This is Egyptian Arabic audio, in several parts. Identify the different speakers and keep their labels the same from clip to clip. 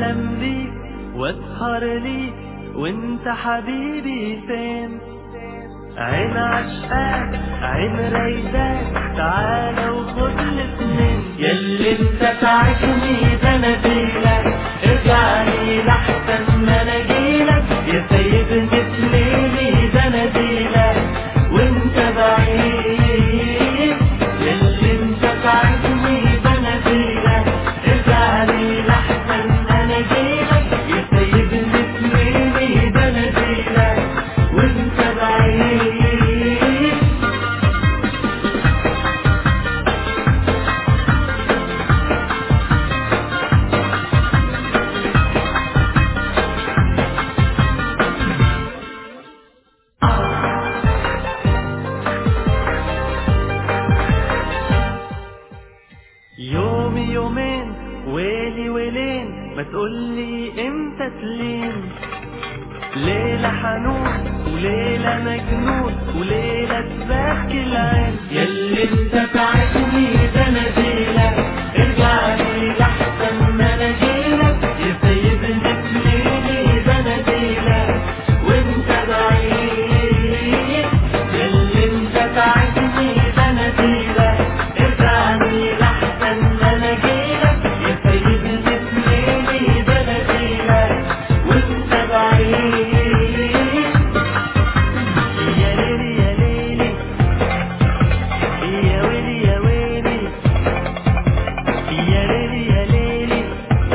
Speaker 1: بحلم بيك واسهر ليك وانت حبيبي فين عين عشقاك عين رايداك تعالى وخد الاتنين ياللي انت تعبني ده انا فيلك ارجع لي لحسن ما انا جيلك يا سيدني في ليلي ده انا جيلك وانت بعيد ياللي انت تعبني ده انا فيلك ارجع لي لحسن ما انا جيلك يا سيدني في ليلي ده انا جيلك وانت بعيد يوم يومين ويلي ويلين ما تقولي امتى تلين ليلة حنون وليلة مجنون وليلة تبكي العين ياللي انت تعبني ده انا جيلك ارجع لي لحسن ما انا جيلك يا سيدني في ليلي ده انا جيلك وانت بعيد ياللي انت تعبني ده انا جيلك ارجع لي لحسن ما انا جيلك يا سيدني في ليلي ده انا جيلك وانت بعيد يا ليلي يا ليلي يا ويلي يا ويلي يا ليلي يا ليلي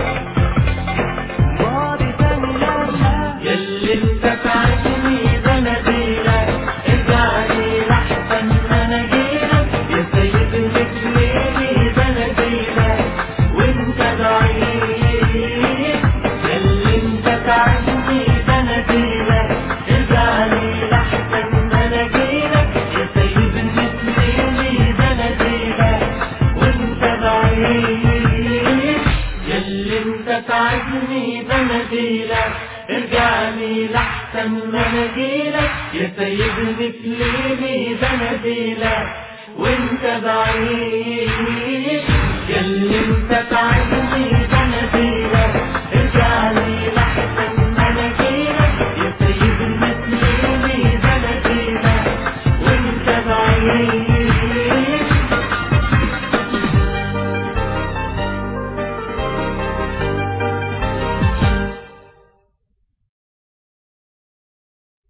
Speaker 1: بعدي تاني لما ياللي انت تعبني ده انا جيلك ارجع لي لحسن ما انا جيلك يا سيدني في ليلي ده انا جيلك وانت بعيد ياللي انت تعبني ده انا جيلك ارجع لي لحسن ما انا جيلك يا سيدني في ليلي ده انا جيلك وانت بعيد ياللي انت تعبني ده انا جيلك ارجع لي لحسن ما انا جيلك يا سيدني في ليلي ده انا جيلك وانت بعيد ياللي انت تعبني